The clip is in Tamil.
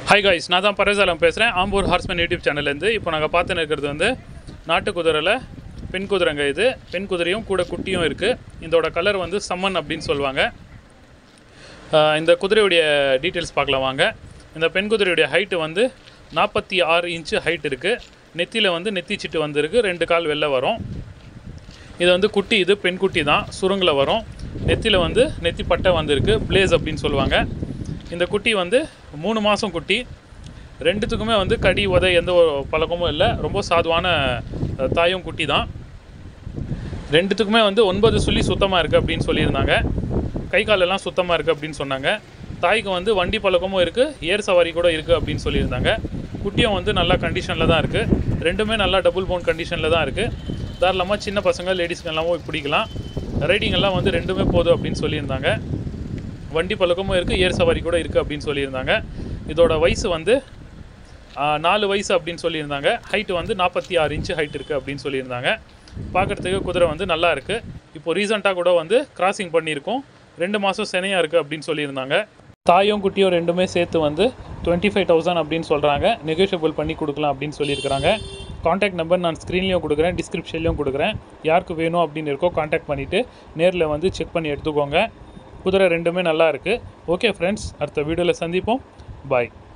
ஹாய் காய்ஸ் நான் தான் பரேசாலம் பேசுகிறேன் ஆம்பூர் ஹார்ஸ்மேன் யூடியூப் சேனல்லேருந்து இப்போ நாங்கள் பார்த்துன்னு இருக்கிறது வந்து நாட்டு குதிரையில் பெண் குதிரைங்க இது பெண் குதிரையும் கூட குட்டியும் இருக்குது இதோட கலர் வந்து சம்மன் அப்படின்னு சொல்லுவாங்க ஆஹ் இந்த குதிரையுடைய டீட்டெயில்ஸ் பார்க்கலாம் வாங்க இந்த பெண் குதிரையுடைய ஹைட்டு வந்து நாற்பத்தி ஆறு இன்ச்சு ஹைட் இருக்குது நெத்தியில் வந்து நெத்தி சிட்டு வந்திருக்கு ரெண்டு கால் வெளில வரும் இது வந்து குட்டி இது பெண் குட்டி தான் சுருங்கில் வரும் நெத்தியில் வந்து நெத்தி பட்டை வந்திருக்கு பிளேஸ் அப்படின்னு சொல்லுவாங்க இந்த குட்டி வந்து மூணு மாதம் குட்டி ரெண்டுத்துக்குமே வந்து கடி உதை எந்த ஒரு பழக்கமும் இல்லை ரொம்ப சாதுவான அஹ், தாயும் குட்டி தான் ரெண்டுத்துக்குமே வந்து ஒன்பது சுழி சுத்தமாக இருக்குது அப்படின்னு சொல்லியிருந்தாங்க கை காலெல்லாம் சுத்தமாக இருக்குது அப்படின்னு சொன்னாங்க தாய்க்கு வந்து வண்டி பழக்கமும் இருக்குது ஏர் சவாரி கூட இருக்குது அப்படின்னு சொல்லியிருந்தாங்க குட்டியும் வந்து நல்லா கண்டிஷனில் தான் இருக்குது ரெண்டுமே நல்லா டபுள் போன் கண்டிஷனில் தான் இருக்குது தாராளமாக சின்ன பசங்க லேடிஸ்க்கு எல்லாமும் பிடிக்கலாம் ரைடிங் எல்லாம் வந்து ரெண்டுமே போதும் அப்படின்னு சொல்லியிருந்தாங்க வண்டி பழக்கமும் இருக்குது ஏர் சவாரி கூட இருக்குது அப்படின்னு சொல்லியிருந்தாங்க இதோட வயசு வந்து ஆ, நாலு வயசு அப்படின்னு சொல்லியிருந்தாங்க ஹைட்டு வந்து நாற்பத்தி ஆறு இன்ச்சு ஹைட் இருக்குது அப்படின்னு சொல்லியிருந்தாங்க பார்க்குறதுக்கு குதிரை வந்து நல்லா இருக்குது இப்போ ரீசெண்டாக கூட வந்து கிராசிங் பண்ணியிருக்கோம் ரெண்டு மாதம் சினையாக இருக்குது அப்படின்னு சொல்லியிருந்தாங்க தாயும் குட்டியும் ரெண்டுமே சேர்த்து வந்து டுவெண்ட்டி ஃபைவ் தௌசண்ட் அப்படின்னு சொல்கிறாங்க நெகோஷியபிள் பண்ணி கொடுக்கலாம் அப்படின்னு சொல்லியிருக்கிறாங்க காண்டாக்ட் நம்பர் நான் ஸ்க்ரீன்லேயும் கொடுக்குறேன் டிஸ்கிரிப்ஷன்லேயும் கொடுக்குறேன் யாருக்கு வேணும் அப்படின்னு இருக்கோ காண்டாக்ட் பண்ணிவிட்டு நேரில் வந்து செக் பண்ணி எடுத்துக்கோங்க குதிரை ரெண்டுமே நல்லா இருக்குது ஓகே ஃப்ரெண்ட்ஸ் அடுத்த வீடியோவில் சந்திப்போம் பாய்